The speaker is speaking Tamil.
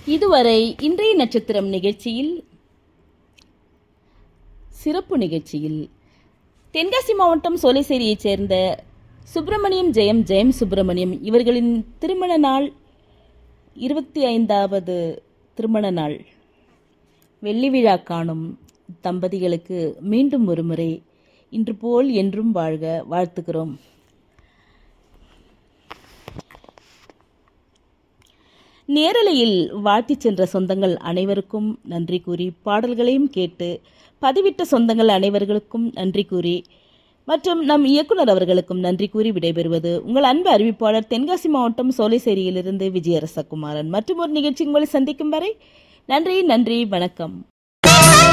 இதுவரை இன்றைய நட்சத்திரம் நிகழ்ச்சியில் சிறப்பு நிகழ்ச்சியில் தென்காசி மாவட்டம் சோலைசேரியைச் சேர்ந்த சுப்பிரமணியம் ஜெயம் ஜெயம் சுப்பிரமணியம் இவர்களின் திருமண நாள் இருபத்தி ஐந்தாவது திருமண நாள் வெள்ளி விழா காணும் தம்பதிகளுக்கு மீண்டும் ஒருமுறை இன்று போல் என்றும் வாழ்க வாழ்த்துகிறோம் நேரலையில் வாழ்த்திச் சென்ற சொந்தங்கள் அனைவருக்கும் நன்றி கூறி பாடல்களையும் கேட்டு பதிவிட்ட சொந்தங்கள் அனைவர்களுக்கும் நன்றி கூறி மற்றும் நம் இயக்குனர் அவர்களுக்கும் நன்றி கூறி விடைபெறுவது உங்கள் அன்பு அறிவிப்பாளர் தென்காசி மாவட்டம் சோலைசேரியிலிருந்து விஜயரசகுமாரன் மற்றும் ஒரு நிகழ்ச்சி உங்களை சந்திக்கும் வரை நன்றி நன்றி வணக்கம்